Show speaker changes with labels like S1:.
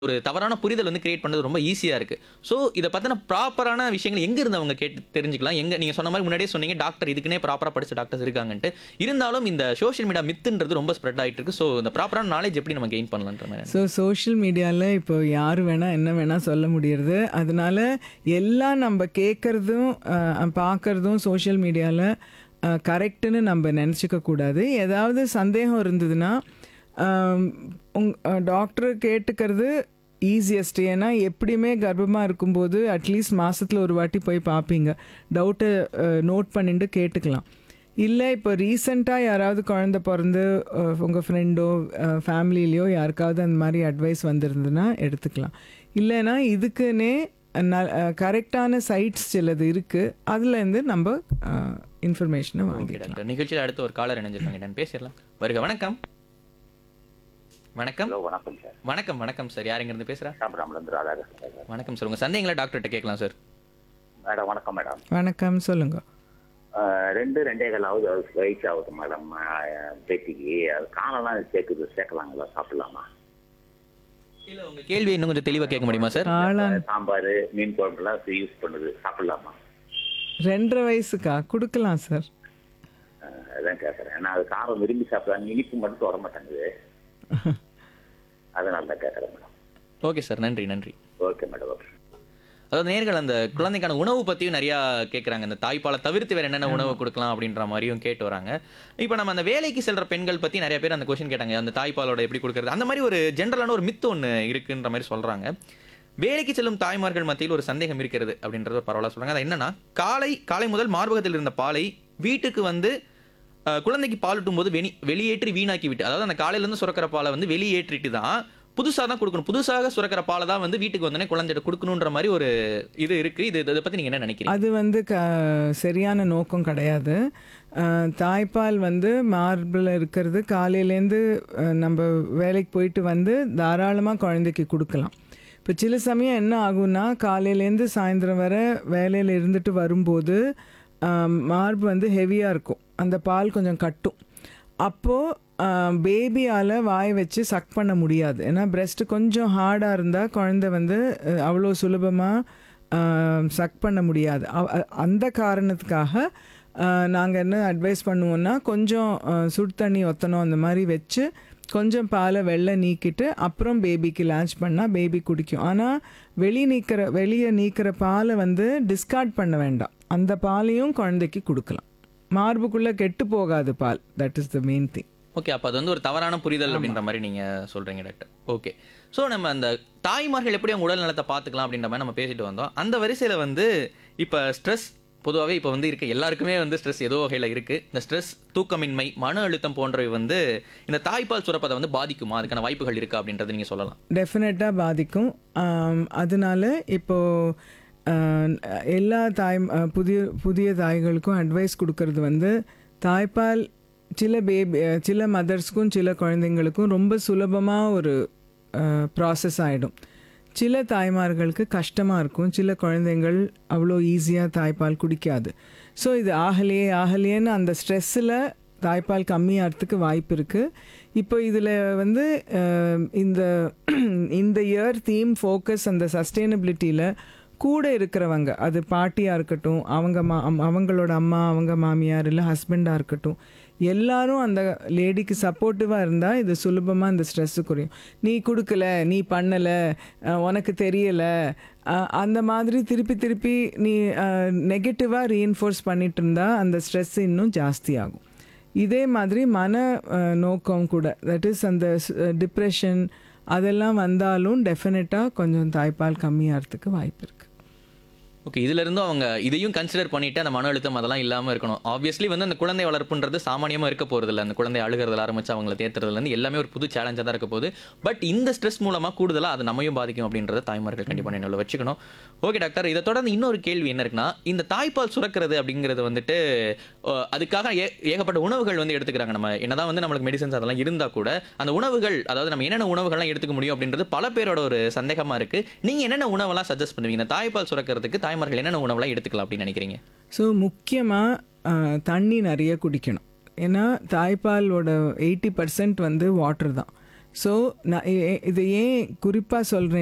S1: ஒரு தவறான புரிதல் வந்து கிரியேட் பண்ணது ரொம்ப ஈஸியா இருக்கு ஸோ இதை பத்தின ப்ராப்பரான விஷயங்கள் எங்க இருந்து அவங்க கேட்டு தெரிஞ்சுக்கலாம் எங்க நீங்க சொன்ன மாதிரி முன்னாடியே சொன்னீங்க டாக்டர் இதுக்குன்னே ப்ராப்பரா படிச்ச டாக்டர்ஸ் இருக்காங்கன்ட்டு இருந்தாலும் இந்த சோஷியல் மீடியா மித்துன்றது ரொம்ப ஸ்ப்ரெட் ஆயிட்டு இருக்கு ஸோ இந்த ப்ராப்பரான நாலேஜ் எப்படி நம்ம கெயின் பண்ணலான்ற மாதிரி
S2: ஸோ சோஷியல் மீடியாவில் இப்போ யார் வேணால் என்ன வேணால் சொல்ல முடியறது அதனால எல்லாம் நம்ம கேட்குறதும் பார்க்குறதும் சோஷியல் மீடியாவில் கரெக்டுன்னு நம்ம நினச்சிக்க கூடாது ஏதாவது சந்தேகம் இருந்ததுன்னா ஆம், உங் டாக்டர் கேட்டுக்கிறது ஈஸியஸ்ட் ஏன்னா எப்படியுமே கர்ப்பமாக இருக்கும்போது அட்லீஸ்ட் மாதத்தில் ஒரு வாட்டி போய் பார்ப்பீங்க டவுட்டை நோட் பண்ணிட்டு கேட்டுக்கலாம் இல்லை இப்போ ரீசெண்டாக யாராவது குழந்த பிறந்து உங்கள் ஃப்ரெண்டோ ஃபேமிலிலேயோ யாருக்காவது அந்த மாதிரி அட்வைஸ் வந்திருந்ததுன்னா எடுத்துக்கலாம் இல்லைன்னா இதுக்குன்னே ந கரெக்டான சைட்ஸ் சிலது இருக்குது அதுலேருந்து நம்ம இன்ஃபர்மேஷனை
S1: ஓகே
S2: வாங்கிக்கலாம்
S1: டாக்டர் நிகழ்ச்சியில் அடுத்து ஒரு காலர் இணைஞ்சிருக்காங்க நான் பேசிடலாம் வருக வணக்கம் வணக்கம்
S3: ஹலோ வணக்கம் சார்
S1: வணக்கம் வணக்கம் சார் யாருங்க இருந்து பேசுறா
S3: சாப்பிடாமலேருந்து ராதாகிருஷ்ணன் சார்
S1: வணக்கம் சார் உங்க சந்தேகங்களை டாக்டர்கிட்ட கேட்கலாம் சார்
S3: மேடம் வணக்கம் மேடம்
S2: வணக்கம் சொல்லுங்கள்
S3: அஹ், ரெண்டு ரெண்டே காலாவது வயசு ஆகுது மேடம் அஹ், பேத்திக்கு அது காலெல்லாம் சேர்க்குது சேர்க்கலாங்களா சாப்பிடலாமா
S1: இல்ல உங்க கேள்வி இன்னும் கொஞ்சம் தெளிவா கேட்க முடியுமா சார்
S2: காளான்
S3: சாம்பார் மீன் குழம்புலாம் யூஸ் பண்ணுது சாப்பிடலாமா
S2: ரெண்டரை வயசுக்கா கொடுக்கலாம் சார்
S3: அஹ், அதான் கேட்குறேன் ஏன்னா அது காரம் விரும்பி சாப்பிட்றாங்க இனிப்பு மட்டும் வர மாட்டேங்குது அதனால தான் கேட்குறேன் மேடம்
S1: ஓகே சார் நன்றி நன்றி
S3: ஓகே மேடம் ஓகே
S1: அதாவது நேர்கள் அந்த குழந்தைக்கான உணவு பத்தியும் நிறைய கேட்குறாங்க இந்த தாய்ப்பாலை தவிர்த்து வேற என்னென்ன உணவு கொடுக்கலாம் அப்படின்ற மாதிரியும் கேட்டு வராங்க இப்போ நம்ம அந்த வேலைக்கு செல்ற பெண்கள் பத்தி நிறைய பேர் அந்த கொஸ்டின் கேட்டாங்க அந்த தாய்ப்பாலோட எப்படி கொடுக்கறது அந்த மாதிரி ஒரு ஜென்ரலான ஒரு மித்து ஒன்று இருக்குன்ற மாதிரி சொல்றாங்க வேலைக்கு செல்லும் தாய்மார்கள் மத்தியில் ஒரு சந்தேகம் இருக்கிறது அப்படின்றத ஒரு பரவாயில்ல சொல்றாங்க அது என்னன்னா காலை காலை முதல் மார்பகத்தில் இருந்த பாலை வீட்டுக்கு வந்து அஹ், குழந்தைக்கு பாலூட்டும் போது வெளி வெளியேற்றி வீணாக்கி விட்டு அதாவது அந்த காலையில இருந்து சுரக்கிற பாலை வந்து வெளியேற்றிட்டு தான் புதுசாக தான் கொடுக்கணும் புதுசாக சுரக்கிற பாலை தான் வந்து வீட்டுக்கு வந்தோடனே குழந்தைகிட்ட கொடுக்கணுன்ற மாதிரி ஒரு இது இருக்கு இது இதை பத்தி நீங்க என்ன நினைக்கிறீங்க
S2: அது வந்து க சரியான நோக்கம் கிடையாது அஹ், தாய்ப்பால் வந்து மார்பில் இருக்கிறது காலையிலேருந்து அஹ், நம்ம வேலைக்கு போயிட்டு வந்து தாராளமாக குழந்தைக்கு கொடுக்கலாம் இப்போ சில சமயம் என்ன ஆகும்னா காலையிலேருந்து சாயந்தரம் வரை வேலையில் இருந்துட்டு வரும்போது அஹ், மார்பு வந்து ஹெவியாக இருக்கும் அந்த பால் கொஞ்சம் கட்டும் அப்போது பேபியால் வாய் வச்சு சக் பண்ண முடியாது ஏன்னா breast கொஞ்சம் ஹார்டாக இருந்தால் குழந்தை வந்து அஹ், அவ்வளோ சுலபமாக சக் பண்ண முடியாது அவ- அ- அந்த காரணத்துக்காக நாங்கள் என்ன அட்வைஸ் பண்ணுவோம்னா கொஞ்சம் அஹ், சுடு தண்ணி ஒத்தணும் அந்த மாதிரி வச்சு கொஞ்சம் பாலை வெளில நீக்கிட்டு அப்புறம் பேபிக்கு லான்ச் பண்ணால் பேபி குடிக்கும் ஆனால் வெளி நீக்கிற வெளியே நீக்கிற பாலை வந்து டிஸ்கார்ட் பண்ண வேண்டாம் அந்த பாலையும் குழந்தைக்கு கொடுக்கலாம் மார்புக்குள்ளே கெட்டு போகாது பால் that is the main thing
S1: okay அப்போ அது வந்து ஒரு தவறான புரிதல் அப்படின்ற மாதிரி நீங்க சொல்றீங்க டாக்டர் ஓகே ஸோ நம்ம அந்த தாய்மார்கள் எப்படி அவங்க உடல் நலத்தை பார்த்துக்கலாம் அப்படின்ற மாதிரி நம்ம பேசிட்டு வந்தோம் அந்த வரிசையில வந்து இப்போ ஸ்ட்ரெஸ் பொதுவாகவே இப்போ வந்து இருக்க எல்லாருக்குமே வந்து ஸ்ட்ரெஸ் ஏதோ வகையில் இருக்கு இந்த ஸ்ட்ரெஸ் தூக்கமின்மை மன அழுத்தம் போன்றவை வந்து இந்த தாய்ப்பால் சுரப்பதை வந்து பாதிக்குமா அதுக்கான வாய்ப்புகள் இருக்கா அப்படின்றத நீங்க சொல்லலாம்
S2: டெஃபினட்டாக பாதிக்கும் ஆம், அதனால இப்போது எல்லா தாய் அஹ், புதிய புதிய தாய்களுக்கும் அட்வைஸ் கொடுக்கறது வந்து தாய்ப்பால் சில பேபி அஹ், சில மதர்ஸ்க்கும் சில குழந்தைங்களுக்கும் ரொம்ப சுலபமாக ஒரு ப்ராசஸ் ஆகிடும் சில தாய்மார்களுக்கு கஷ்டமாக இருக்கும் சில குழந்தைங்கள் அவ்வளோ ஈஸியாக தாய்ப்பால் குடிக்காது ஸோ இது ஆகலையே ஆகலையேன்னு அந்த ஸ்ட்ரெஸ்ஸில் தாய்ப்பால் கம்மியாகிறதுக்கு வாய்ப்பு இருக்குது இப்போ இதில் வந்து அஹ், இந்த இந்த இயர் தீம் ஃபோக்கஸ் அந்த சஸ்டைனபிலிட்டியில் கூட இருக்கிறவங்க அது பாட்டியாக இருக்கட்டும் அவங்க மா அம்- அவங்களோட அம்மா அவங்க மாமியார் இல்லை ஹஸ்பண்டாக இருக்கட்டும் எல்லாரும் அந்த லேடிக்கு சப்போர்ட்டிவாக இருந்தால் இது சுலபமாக இந்த ஸ்ட்ரெஸ்ஸு குறையும் நீ கொடுக்கல நீ பண்ணலை உனக்கு தெரியலை அந்த மாதிரி திருப்பி திருப்பி நீ நெகட்டிவாக ரீஎன்ஃபோர்ஸ் பண்ணிட்டு இருந்தா அந்த ஸ்ட்ரெஸ் இன்னும் ஜாஸ்தியாகும் இதே மாதிரி மன அஹ், நோக்கம் கூட தட் இஸ் அந்த டிப்ரெஷன் அதெல்லாம் வந்தாலும் டெஃபினட்டாக கொஞ்சம் தாய்ப்பால் கம்மியாகிறதுக்கு வாய்ப்பு இருக்குது
S1: ஓகே இதுல இருந்தும் அவங்க இதையும் கன்சிடர் பண்ணிட்டு அந்த மன அழுத்தம் அதெல்லாம் இல்லாம இருக்கணும் ஆப்வியஸ்லி வந்து அந்த குழந்தை வளர்ப்புன்றது சாமானியமா இருக்க போறது இல்ல அந்த குழந்தை அழுகிறதுல ஆரம்பிச்சு அவங்கள தேத்துறதுல இருந்து எல்லாமே ஒரு புது சேலஞ்சா தான் இருக்க போகுது பட் இந்த ஸ்ட்ரெஸ் மூலமா கூடுதலா அது நம்மையும் பாதிக்கும் அப்படின்றத தாய்மார்கள் கண்டிப்பா நினைவுல வச்சுக்கணும் ஓகே டாக்டர் இதை தொடர்ந்து இன்னொரு கேள்வி என்ன இருக்குன்னா இந்த தாய்ப்பால் சுரக்கிறது அப்படிங்கிறது வந்துட்டு அஹ், அதுக்காக ஏ- ஏகப்பட்ட உணவுகள் வந்து எடுத்துக்கிறாங்க நம்ம என்னதான் வந்து நம்மளுக்கு மெடிசன்ஸ் அதெல்லாம் இருந்தா கூட அந்த உணவுகள் அதாவது நம்ம என்னென்ன உணவுகள்லாம் எடுத்துக்க முடியும் அப்படின்றது பல பேரோட ஒரு சந்தேகமா இருக்கு நீங்க என்னென்ன உணவெல்லாம் சஜஸ்ட் பண்ணுவீங்க இந்த தாய்ப்பால் சுரக்கிறதுக்கு தாய்மார்கள் என்னென்ன உணவெல்லாம் எடுத்துக்கலாம் அப்படின்னு நினைக்கிறீங்க
S2: ஸோ முக்கியமாக தண்ணி நிறைய குடிக்கணும் ஏன்னா தாய்ப்பாலோட எயிட்டி பர்சன்ட் வந்து வாட்டர் தான் ஸோ நான் இ- இ- இது ஏன் குறிப்பாக சொல்கிறேன்